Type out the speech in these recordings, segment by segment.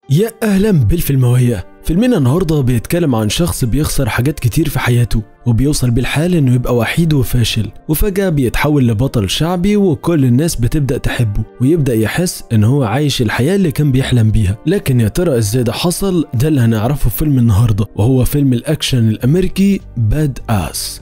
يا اهلا بالفيلموية فيلمنا النهارده بيتكلم عن شخص بيخسر حاجات كتير في حياته وبيوصل بالحال انه يبقى وحيد وفاشل وفجأة بيتحول لبطل شعبي وكل الناس بتبدأ تحبه ويبدأ يحس ان هو عايش الحياة اللي كان بيحلم بيها لكن يا ترى ازاي ده حصل ده اللي هنعرفه في فيلم النهارده وهو فيلم الاكشن الامريكي باد اس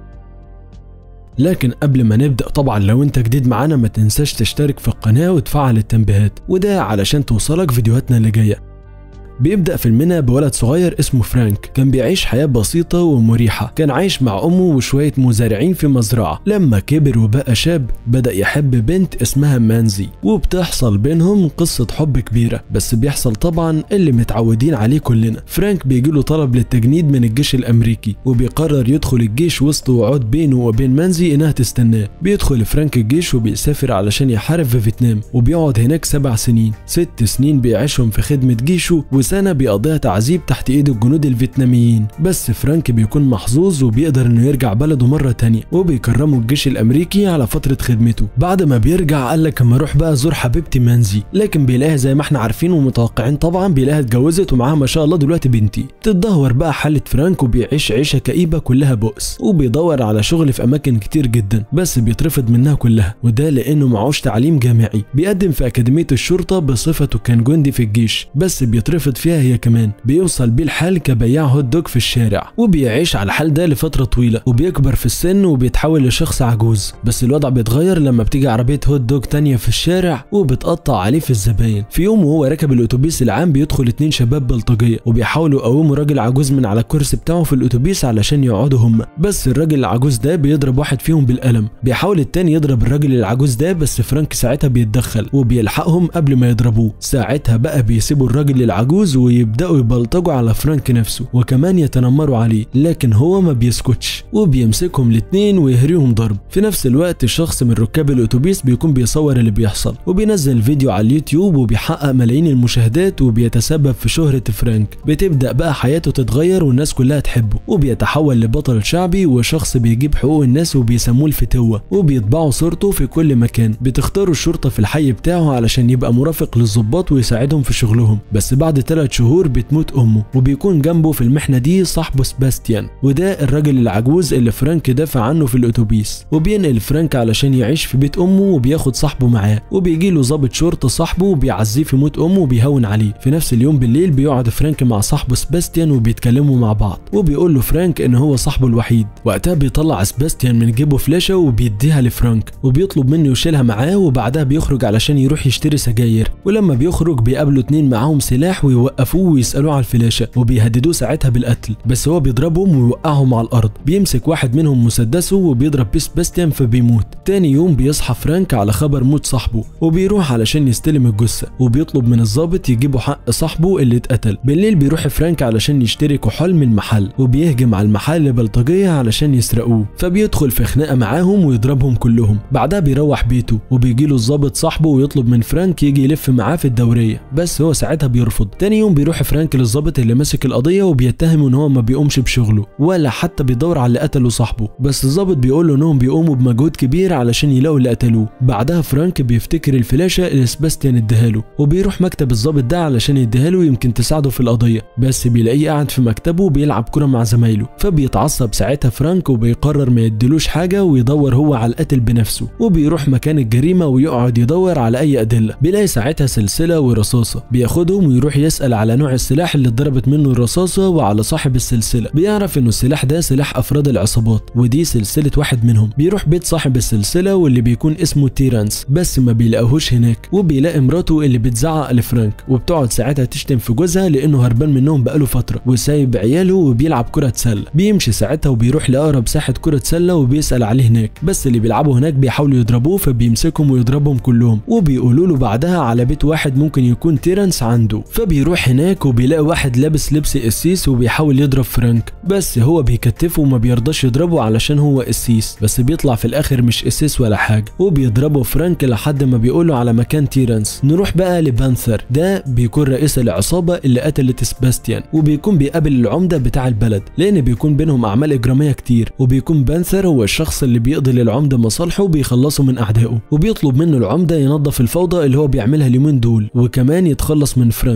لكن قبل ما نبدأ طبعا لو انت جديد معانا ما تنساش تشترك في القناة وتفعل التنبيهات وده علشان توصلك فيديوهاتنا اللي جايه بيبدأ فيلمنا بولد صغير اسمه فرانك كان بيعيش حياة بسيطة ومريحة كان عايش مع أمه وشوية مزارعين في مزرعة لما كبر وبقى شاب بدأ يحب بنت اسمها مانزي وبتحصل بينهم قصة حب كبيرة بس بيحصل طبعا اللي متعودين عليه كلنا فرانك بيجيله طلب للتجنيد من الجيش الأمريكي وبيقرر يدخل الجيش وسط وعود بينه وبين مانزي إنها تستناه بيدخل فرانك الجيش وبيسافر علشان يحارب في فيتنام وبيقعد هناك سبع سنين ست سنين بيعيشهم في خدمة جيشه وسنة بيقضيها تعذيب تحت ايد الجنود الفيتناميين بس فرانك بيكون محظوظ وبيقدر انه يرجع بلده مرة تانية وبيكرمه الجيش الامريكي على فترة خدمته بعد ما بيرجع قال لك اما اروح بقى ازور حبيبتي مانزي لكن بيلاقيها زي ما احنا عارفين ومتوقعين طبعا بيلاقيها اتجوزت ومعاها ما شاء الله دلوقتي بنتي تتدهور بقى حالة فرانك وبيعيش عيشة كئيبة كلها بؤس وبيدور على شغل في اماكن كتير جدا بس بيترفض منها كلها وده لانه معهوش تعليم جامعي بيقدم في اكاديمية الشرطة بصفته كان جندي في الجيش بس بيترفض فيها هي كمان بيوصل بيه الحال كبياع هوت دوج في الشارع وبيعيش على الحال ده لفترة طويلة وبيكبر في السن وبيتحول لشخص عجوز بس الوضع بيتغير لما بتيجي عربية هوت دوج تانية في الشارع وبتقطع عليه في الزباين في يوم وهو راكب الاتوبيس العام بيدخل اتنين شباب بلطجية وبيحاولوا يقوموا راجل عجوز من على الكرسي بتاعه في الاتوبيس علشان يقعدوا هما بس الراجل العجوز ده بيضرب واحد فيهم بالقلم بيحاول التاني يضرب الراجل العجوز ده بس فرانك ساعتها بيتدخل وبيلحقهم قبل ما يضربوه ساعتها بقى بيسيبوا الراجل العجوز ويبداوا يبلطجوا على فرانك نفسه وكمان يتنمروا عليه لكن هو ما بيسكتش وبيمسكهم الاتنين ويهريهم ضرب في نفس الوقت شخص من ركاب الاتوبيس بيكون بيصور اللي بيحصل وبينزل الفيديو على اليوتيوب وبيحقق ملايين المشاهدات وبيتسبب في شهرة فرانك بتبدأ بقى حياته تتغير والناس كلها تحبه وبيتحول لبطل شعبي وشخص بيجيب حقوق الناس وبيسموه الفتوة وبيطبعوا صورته في كل مكان بتختاروا الشرطة في الحي بتاعه علشان يبقى مرافق للظباط ويساعدهم في شغلهم بس بعد ثلاث شهور بتموت امه وبيكون جنبه في المحنة دي صاحبه سباستيان وده الراجل العجوز اللي فرانك دافع عنه في الاتوبيس وبينقل فرانك علشان يعيش في بيت امه وبياخد صاحبه معاه وبيجي له ضابط شرطة صاحبه وبيعزيه في موت امه وبيهون عليه في نفس اليوم بالليل بيقعد فرانك مع صاحبه سباستيان وبيتكلموا مع بعض وبيقول له فرانك ان هو صاحبه الوحيد وقتها بيطلع سباستيان من جيبه فلاشة وبيديها لفرانك وبيطلب منه يشيلها معاه وبعدها بيخرج علشان يروح يشتري سجاير ولما بيخرج بيقابله اتنين معاهم سلاح ويوقفوه ويسألوه على الفلاشة وبيهددوه ساعتها بالقتل بس هو بيضربهم ويوقعهم على الأرض بيمسك واحد منهم مسدسه وبيضرب بيه سباستيان فبيموت تاني يوم بيصحى فرانك على خبر موت صاحبه وبيروح علشان يستلم الجثة وبيطلب من الضابط يجيبوا حق صاحبه اللي اتقتل بالليل بيروح فرانك علشان يشتري كحول من محل وبيهجم على المحل بلطجية علشان يسرقوه فبيدخل في خناقة معاهم ويضربهم كلهم بعدها بيروح بيته وبيجيله الضابط صاحبه ويطلب من فرانك يجي يلف معاه في الدورية بس هو ساعتها بيرفض تاني يوم بيروح فرانك للضابط اللي ماسك القضية وبيتهمه ان هو ما بيقومش بشغله ولا حتى بيدور على اللي قتله صاحبه بس الضابط بيقول له انهم بيقوموا بمجهود كبير علشان يلاقوا اللي قتلوه بعدها فرانك بيفتكر الفلاشة اللي سباستيان اداها وبيروح مكتب الضابط ده علشان يديها له يمكن تساعده في القضية بس بيلاقيه قاعد في مكتبه وبيلعب كرة مع زمايله فبيتعصب ساعتها فرانك وبيقرر ما يديلوش حاجة ويدور هو على القاتل بنفسه وبيروح مكان الجريمة ويقعد يدور على أي أدلة بيلاقي ساعتها سلسلة ورصاصة بياخدهم ويروح يسأل على نوع السلاح اللي اتضربت منه الرصاصة وعلى صاحب السلسلة بيعرف انه السلاح ده سلاح افراد العصابات ودي سلسلة واحد منهم بيروح بيت صاحب السلسلة واللي بيكون اسمه تيرانس بس ما بيلاقوهوش هناك وبيلاقي مراته اللي بتزعق لفرانك وبتقعد ساعتها تشتم في جوزها لانه هربان منهم بقاله فترة وسايب عياله وبيلعب كرة سلة بيمشي ساعتها وبيروح لأقرب ساحة كرة سلة وبيسأل عليه هناك بس اللي بيلعبوا هناك بيحاولوا يضربوه فبيمسكهم ويضربهم كلهم وبيقولوا له بعدها على بيت واحد ممكن يكون تيرانس عنده فبيروح هناك وبيلاقي واحد لابس لبس قسيس وبيحاول يضرب فرانك بس هو بيكتفه وما بيرضاش يضربه علشان هو قسيس بس بيطلع في الاخر مش قسيس ولا حاجه وبيضربه فرانك لحد ما بيقوله على مكان تيرانس نروح بقى لبانثر ده بيكون رئيس العصابه اللي قتلت سباستيان وبيكون بيقابل العمده بتاع البلد لان بيكون بينهم اعمال اجراميه كتير وبيكون بانثر هو الشخص اللي بيقضي للعمده مصالحه وبيخلصه من اعدائه وبيطلب منه العمده ينظف الفوضى اللي هو بيعملها اليومين دول وكمان يتخلص من فرانك وده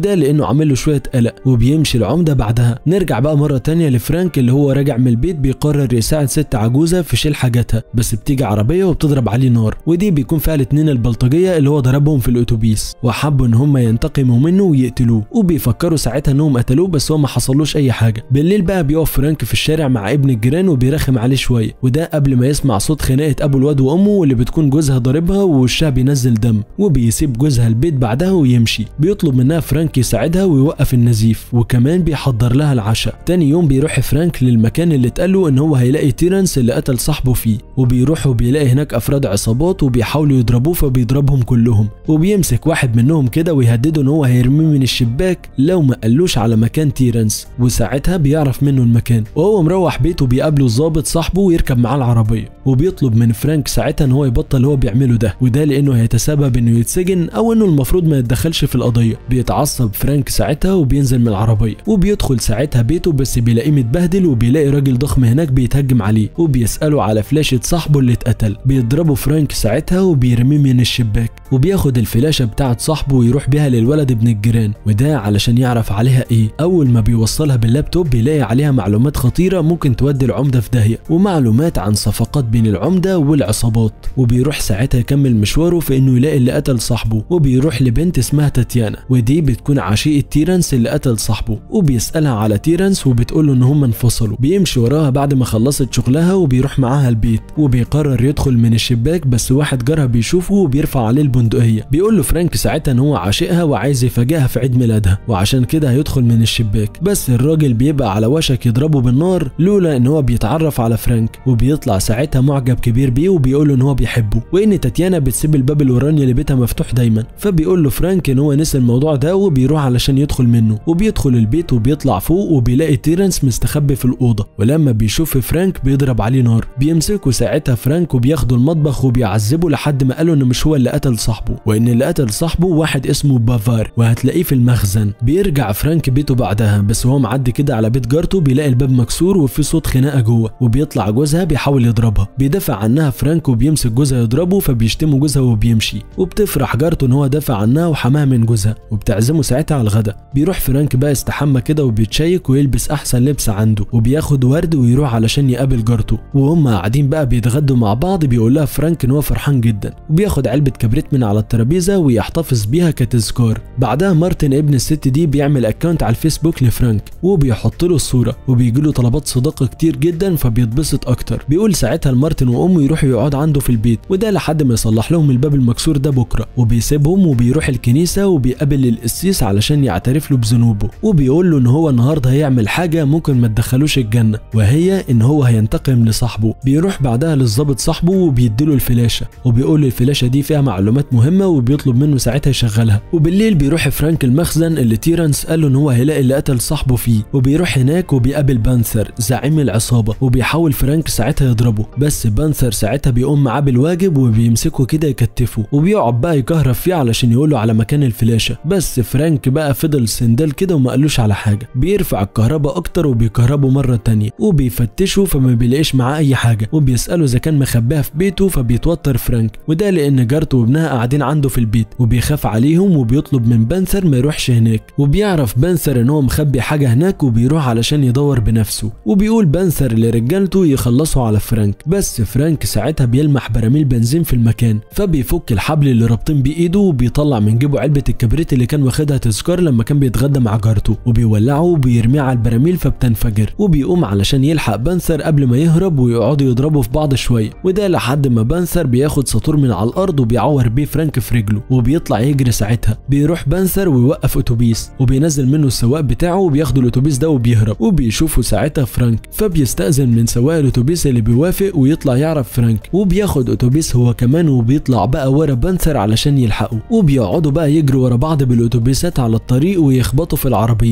وده لانه عامل له شويه قلق وبيمشي العمده بعدها نرجع بقى مره تانية لفرانك اللي هو راجع من البيت بيقرر يساعد ست عجوزه في شيل حاجاتها بس بتيجي عربيه وبتضرب عليه نار ودي بيكون فيها الاتنين البلطجيه اللي هو ضربهم في الاتوبيس وحبوا ان هم ينتقموا منه ويقتلوه وبيفكروا ساعتها انهم قتلوه بس هو ما حصلوش اي حاجه بالليل بقى بيقف فرانك في الشارع مع ابن الجيران وبيرخم عليه شويه وده قبل ما يسمع صوت خناقه ابو الواد وامه واللي بتكون جوزها ضاربها ووشها بينزل دم وبيسيب جوزها البيت بعدها ويمشي بيطلب منها فرانك يساعدها ويوقف النزيف وكمان بيحضر لها العشاء تاني يوم بيروح فرانك للمكان اللي اتقال له ان هو هيلاقي تيرنس اللي قتل صاحبه فيه وبيروح وبيلاقي هناك افراد عصابات وبيحاولوا يضربوه فبيضربهم كلهم وبيمسك واحد منهم كده ويهدده ان هو هيرميه من الشباك لو ما قالوش على مكان تيرنس وساعتها بيعرف منه المكان وهو مروح بيته بيقابله الظابط صاحبه ويركب معاه العربيه وبيطلب من فرانك ساعتها ان هو يبطل اللي هو بيعمله ده وده لانه هيتسبب انه يتسجن او انه المفروض ما يتدخلش في القضيه بيتعصب فرانك ساعتها وبينزل من العربيه وبيدخل ساعتها بيته بس بيلاقيه متبهدل وبيلاقي راجل ضخم هناك بيتهجم عليه وبيساله على فلاشه صاحبه اللي اتقتل بيضربه فرانك ساعتها وبيرميه من الشباك وبياخد الفلاشه بتاعت صاحبه ويروح بيها للولد ابن الجيران وده علشان يعرف عليها ايه اول ما بيوصلها باللابتوب بيلاقي عليها معلومات خطيره ممكن تودي العمده في داهيه ومعلومات عن صفقات بين العمده والعصابات وبيروح ساعتها يكمل مشواره في انه يلاقي اللي قتل صاحبه وبيروح لبنت اسمها تاتيانا ودي بتكون عشيقه تيرنس اللي قتل صاحبه وبيسالها على تيرنس وبتقول له ان هم انفصلوا بيمشي وراها بعد ما خلصت شغلها وبيروح معاها البيت وبيقرر يدخل من الشباك بس واحد جارها بيشوفه وبيرفع عليه البندقيه بيقول له فرانك ساعتها ان هو عاشقها وعايز يفاجئها في عيد ميلادها وعشان كده هيدخل من الشباك بس الراجل بيبقى على وشك يضربه بالنار لولا ان هو بيتعرف على فرانك وبيطلع ساعتها معجب كبير بيه وبيقول له ان هو بيحبه وان تاتيانا بتسيب الباب الوراني اللي بيتها مفتوح دايما فبيقول له فرانك ان هو نسي الموضوع ده وبيروح علشان يدخل منه وبيدخل البيت وبيطلع فوق وبيلاقي تيرنس مستخبي في الاوضه ولما بيشوف فرانك بيضرب عليه نار بيمسكه ساعتها فرانك وبياخده المطبخ وبيعذبه لحد ما قالوا ان مش هو اللي قتل صاحبه وان اللي قتل صاحبه واحد اسمه بافار وهتلاقيه في المخزن بيرجع فرانك بيته بعدها بس وهو معدي كده على بيت جارته بيلاقي الباب مكسور وفي صوت خناقه جوه وبيطلع جوزها بيحاول يضربها بيدافع عنها فرانك وبيمسك جوزها يضربه فبيشتمه جوزها وبيمشي وبتفرح جارته ان هو دافع عنها وحماها من جوزها وبتعزمه ساعتها على الغدا بيروح فرانك بقى يستحمى كده وبيتشيك ويلبس احسن لبس عنده وبياخد ورد ويروح علشان يقابل جارته وهم قاعدين بقى بيتغدوا مع بعض بيقول لها فرانك ان هو فرحان جدا وبياخد علبه كبريت من على الترابيزه ويحتفظ بيها كتذكار بعدها مارتن ابن الست دي بيعمل اكونت على الفيسبوك لفرانك وبيحط له الصوره وبيجي له طلبات صداقه كتير جدا فبيتبسط اكتر بيقول ساعتها لمارتن وامه يروحوا يقعدوا عنده في البيت وده لحد ما يصلح لهم الباب المكسور ده بكره وبيسيبهم وبيروح الكنيسه وبيقابل القسيس علشان يعترف له بذنوبه وبيقول له ان هو النهارده هيعمل حاجه ممكن ما تدخلوش الجنه وهي ان هو هينتقم لصاحبه بيروح بعدها للظابط صاحبه وبيديله الفلاشه وبيقول له الفلاشه دي فيها معلومات مهمه وبيطلب منه ساعتها يشغلها وبالليل بيروح فرانك المخزن اللي تيرنس قال له ان هو هيلاقي اللي قتل صاحبه فيه وبيروح هناك وبيقابل بانثر زعيم العصابه وبيحاول فرانك ساعتها يضربه بس بانثر ساعتها بيقوم معاه بالواجب وبيمسكه كده يكتفه وبيقعد بقى يكهرب فيه علشان يقول له على مكان الفلاشه بس فرانك بقى فضل سندال كده وما قالوش على حاجه بيرفع الكهرباء اكتر وبيكهربه مره تانية وبيفتشه فما بيلاقيش معاه اي حاجه وبيساله اذا كان مخبيها في بيته فبيتوتر فرانك وده لان جارته وابنها قاعدين عنده في البيت وبيخاف عليهم وبيطلب من بانثر ما يروحش هناك وبيعرف بانثر ان هو مخبي حاجه هناك وبيروح علشان يدور بنفسه وبيقول بانثر لرجالته يخلصوا على فرانك بس فرانك ساعتها بيلمح براميل بنزين في المكان فبيفك الحبل اللي رابطين بيه ايده وبيطلع من جيبه علبه الكبريت اللي كان واخدها تذكار لما كان بيتغدى مع جارته وبيولعه وبيرميه على البراميل فبتنفجر وبيقوم علشان يلحق بانثر قبل ما يهرب ويقعدوا يضربوا في بعض شويه وده لحد ما بانثر بياخد ساطور من على الارض وبيعور بيه فرانك في رجله وبيطلع يجري ساعتها بيروح بانثر ويوقف اتوبيس وبينزل منه السواق بتاعه وبياخدوا الاتوبيس ده وبيهرب وبيشوفوا ساعتها فرانك فبيستأذن من سواق الاتوبيس اللي بيوافق ويطلع يعرف فرانك وبياخد اتوبيس هو كمان وبيطلع بقى ورا بانثر علشان يلحقه وبيقعدوا بقى يجروا ورا بعض بالاتوبيسات على الطريق ويخبطوا في العربيات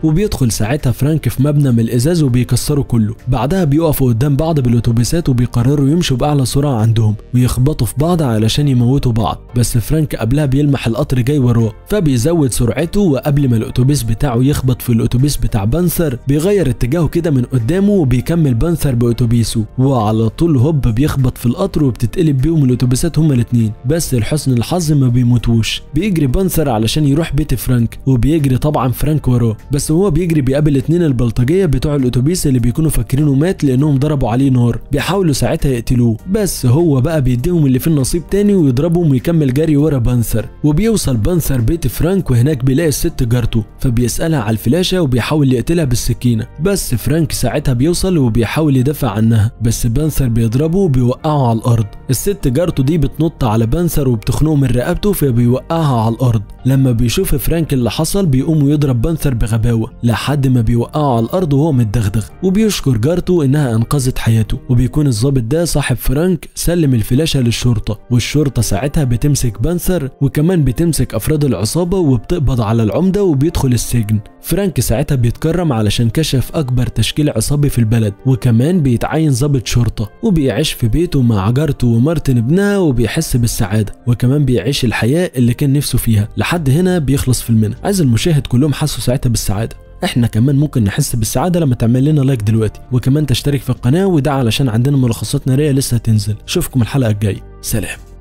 وبيدخل ساعتها فرانك في مبنى من الازاز وبيكسره كله بعدها بيقفوا قدام بعض بالاتوبيسات وبيقرروا يمشوا باعلى سرعه عندهم ويخبطوا في بعض علشان يموتوا بعض بس فرانك قبلها بيلمح القطر جاي وراه فبيزود سرعته وقبل ما الاتوبيس بتاعه يخبط في الاتوبيس بتاع بانثر بيغير اتجاهه كده من قدامه وبيكمل بانثر باتوبيسه وعلى طول هوب بيخبط في القطر وبتتقلب بيهم الاتوبيسات هما الاتنين بس لحسن الحظ ما بيموتوش بيجري بانثر علشان يروح بيت فرانك وبيجري طبعا فرانك وراه بس وهو بيجري بيقابل اتنين البلطجيه بتوع الاتوبيس اللي بيكونوا فاكرينه مات لانهم ضربوا عليه نار بيحاولوا ساعتها يقتلوه بس هو بقى بيديهم اللي في النصيب تاني ويضربهم ويكمل جري ورا بانثر وبيوصل بانثر بيت فرانك وهناك بيلاقي الست جارته فبيسالها على الفلاشه وبيحاول يقتلها بالسكينه بس فرانك ساعتها بيوصل وبيحاول يدافع عنها بس بانثر بيضربه وبيوقعه على الارض الست جارته دي بتنط على بانثر وبتخنقه من رقبته فبيوقعها على الارض لما بيشوف فرانك اللي حصل بيقوم ويضرب بانثر بغباوه لحد ما بيوقعه على الارض وهو متدغدغ وبيشكر جارته انها انقذت حياته وبيكون الضابط ده صاحب فرانك سلم الفلاشه للشرطه والشرطه ساعتها بتمسك بانثر وكمان بتمسك افراد العصابه وبتقبض على العمده وبيدخل السجن فرانك ساعتها بيتكرم علشان كشف اكبر تشكيل عصابي في البلد وكمان بيتعين ضابط شرطه وبيعيش في بيته مع جارته ومارتن ابنها وبيحس بالسعاده وكمان بيعيش الحياه اللي كان نفسه فيها لحد هنا بيخلص فيلمنا عايز المشاهد كلهم حسوا ساعتها بالسعاده احنا كمان ممكن نحس بالسعاده لما تعمل لنا لايك دلوقتي وكمان تشترك في القناه وده علشان عندنا ملخصات ناريه لسه هتنزل اشوفكم الحلقه الجايه سلام